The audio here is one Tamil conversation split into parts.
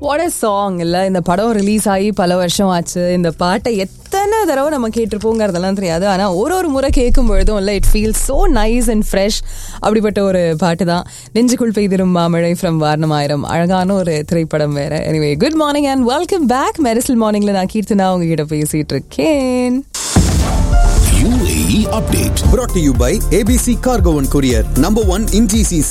வாட் அ சாங் இல்ல இந்த படம் ரிலீஸ் ஆகி பல வருஷம் ஆச்சு இந்த பாட்டை எத்தனை தடவை நம்ம கேட்டிருப்போங்கிறதெல்லாம் தெரியாது ஆனா ஒரு ஒரு முறை கேட்கும் பொழுதும் இல்ல it feel so nice and fresh அப்படிப்பட்ட ஒரு பாட்டு தான் நெஞ்சுக்குள் பெய்திரும் மாமழை ஃப்ரம் வாரணமாயிரம் அழகான ஒரு திரைப்படம் வேற anyway good morning and welcome back Mersal மார்னிங்ல நான் கீர்த்தனா உங்ககிட்ட பேசிட்டு இருக்கேன் UAE update. brought to you by ABC Cargo and Courier, number one in GCC.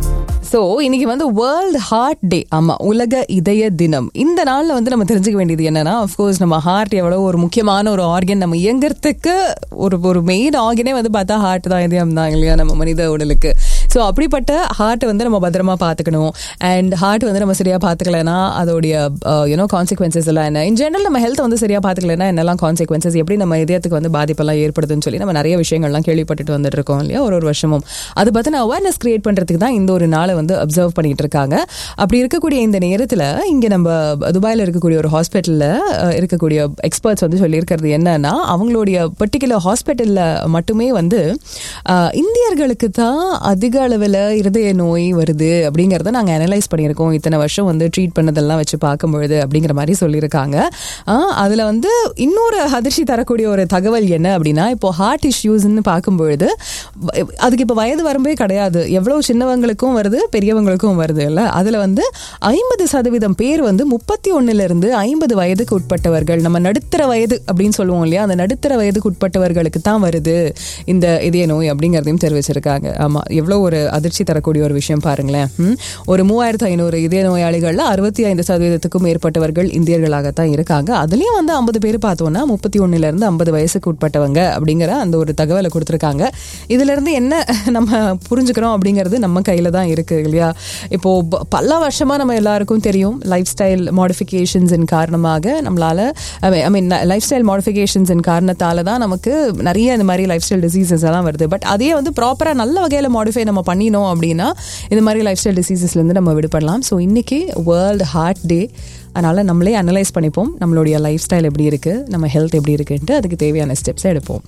So இன்னைக்கு வந்து வேர்ல்ட் ஹார்ட் டே ஆமா உலக இதய தினம் இந்த நாள்ல வந்து நம்ம தெரிஞ்சுக்க வேண்டியது என்னன்னா அஃப்கோர்ஸ் நம்ம ஹார்ட் எவ்வளவு ஒரு முக்கியமான ஒரு ஆர்கன் நம்ம இயங்குறதுக்கு ஒரு ஒரு மெயின் ஆர்கனே வந்து பார்த்தா ஹார்ட் தான் இதயம் தான் இல்லையா நம்ம மனித உடலுக்கு ஸோ அப்படிப்பட்ட ஹார்ட்டை வந்து நம்ம பத்திரமா பார்த்துக்கணும் அண்ட் ஹார்ட் வந்து நம்ம சரியா பார்த்துக்கலனா அதோடைய யூனோ கான்சிக்வன்சஸ் எல்லாம் என்ன இன் ஜெனரல் நம்ம ஹெல்த் வந்து சரியா பார்த்துக்கலனா என்னெல்லாம் கான்சிக்வன்சஸ் எப்படி நம்ம இதயத்துக்கு வந்து பாதிப்பெல்லாம் ஏற்படுதுன்னு சொல்லி நம்ம நிறைய விஷயங்கள்லாம் கேள்விப்பட்டுட்டு வந்துட்டு இருக்கோம் இல்லையா ஒரு ஒரு வருஷமும் அது பத்தின அவேர்னஸ் கிரியேட் பண்றதுக்கு தான் இந்த ஒரு நாளை வந்து அப்சர்வ் பண்ணிட்டு இருக்காங்க அப்படி இருக்கக்கூடிய இந்த நேரத்தில் இங்கே நம்ம துபாயில் இருக்கக்கூடிய ஒரு ஹாஸ்பிட்டலில் இருக்கக்கூடிய எக்ஸ்பர்ட்ஸ் வந்து சொல்லியிருக்கிறது என்னன்னா அவங்களுடைய பர்டிகுலர் ஹாஸ்பிட்டலில் மட்டுமே வந்து அஹ், இந்தியர்களுக்கு தான் அதிக அளவில் இருதய நோய் வருது அப்படிங்கிறத நாங்கள் அனலைஸ் பண்ணியிருக்கோம் இத்தனை வருஷம் வந்து ட்ரீட் பண்ணதெல்லாம் வச்சு பார்க்கும் பொழுது அப்படிங்கிற மாதிரி சொல்லியிருக்காங்க அஹ், அதுல வந்து இன்னொரு அதிர்ச்சி தரக்கூடிய ஒரு தகவல் என்ன அப்படின்னா இப்போ ஹார்ட் இஷ்யூஸ்ன்னு பார்க்கும் பொழுது வ- அதுக்கு இப்போ வயது வரம்பே கிடையாது எவ்வளவு சின்னவங்களுக்கும் வருது பெரியவங்களுக்கும் வருது இல்ல அதுல வந்து ஐம்பது சதவீதம் பேர் வந்து முப்பத்தி ஒண்ணுல இருந்து ஐம்பது வயதுக்கு உட்பட்டவர்கள் நம்ம நடுத்தர வயது அப்படின்னு சொல்லுவோம் இல்லையா அந்த நடுத்தர வயதுக்கு உட்பட்டவர்களுக்கு தான் வருது இந்த இதய நோய் அப்படிங்கிறதையும் தெரிவிச்சிருக்காங்க ஆமா எவ்வளவு ஒரு அதிர்ச்சி தரக்கூடிய ஒரு விஷயம் பாருங்களேன் ம். ஒரு மூவாயிரத்து ஐநூறு இதய நோயாளிகள்ல அறுபத்தி ஐந்து சதவீதத்துக்கும் மேற்பட்டவர்கள் இந்தியர்களாகத்தான் இருக்காங்க அதுலயும் வந்து ஐம்பது பேர் பார்த்தோம்னா முப்பத்தி ஒண்ணுல இருந்து ஐம்பது வயசுக்கு உட்பட்டவங்க அப்படிங்கிற அந்த ஒரு தகவலை கொடுத்துருக்காங்க இதுல இருந்து என்ன நம்ம புரிஞ்சுக்கிறோம் அப்படிங்கிறது நம்ம கையில தான் இருக்கு இல்லையா இப்போ ப- பல வருஷமா நம்ம எல்லாருக்கும் தெரியும் லைஃப் ஸ்டைல் மாடிஃபிகேஷன்ஸின் காரணமாக நம்மளால ஐ மீன் லைஃப் ஸ்டைல் மாடிஃபிகேஷன்ஸின் காரணத்தால தான் நமக்கு நிறைய இந்த மாதிரி லைஃப் ஸ்டைல் டிசீசஸ் எல்லாம் வருது பட் அதே வந்து ப்ராப்பராக நல்ல வகையில் மாடிஃபை நம்ம பண்ணினோம் அப்படின்னா இந்த மாதிரி லைஃப் ஸ்டைல் டிசீசஸ்லேருந்து நம்ம விடுபடலாம் ஸோ இன்னைக்கு வேர்ல்டு ஹார்ட் டே அதனால நம்மளே அனலைஸ் பண்ணிப்போம் நம்மளுடைய லைஃப் ஸ்டைல் எப்படி இருக்கு நம்ம ஹெல்த் எப்படி இருக்குன்ட்டு அதுக்கு தேவையான ஸ்டெப்ஸை எடுப்போம்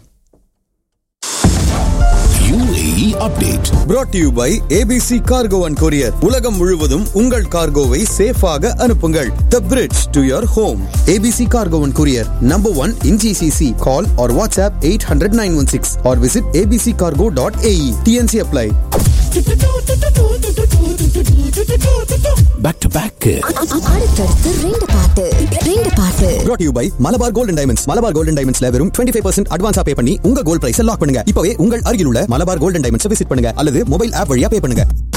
UAE update. brought to you by ABC Cargo and Courier. உலகம் முழுவதும் உங்கள் கார்கோவை சேஃபாக அனுப்புங்கள் The bridge to your home. ABC Cargo and Courier, number one in GCC. Call or WhatsApp 800-916 or visit abccargo.ae. TNC apply. Back to back. அடுத்தடுத்து ரெண்டு பாட்டு ரெண்டு பாட்டு brought to you by Malabar gold and diamonds Malabar gold and டைமண்ட்ஸ்ல வெறும் 25% பர்சன்ட் அட்வான்ஸா பே பண்ணி உங்க கோல்ட் பிரைஸ் லாக் பண்ணுங்க இப்பவே உங்கள் அருகில் உள்ள மலபார் கோல்டன் டைமண்ட்ஸ் விசிட் பண்ணுங்க அல்லது மொபைல் ஆப் வழியா பே பண்ணுங்க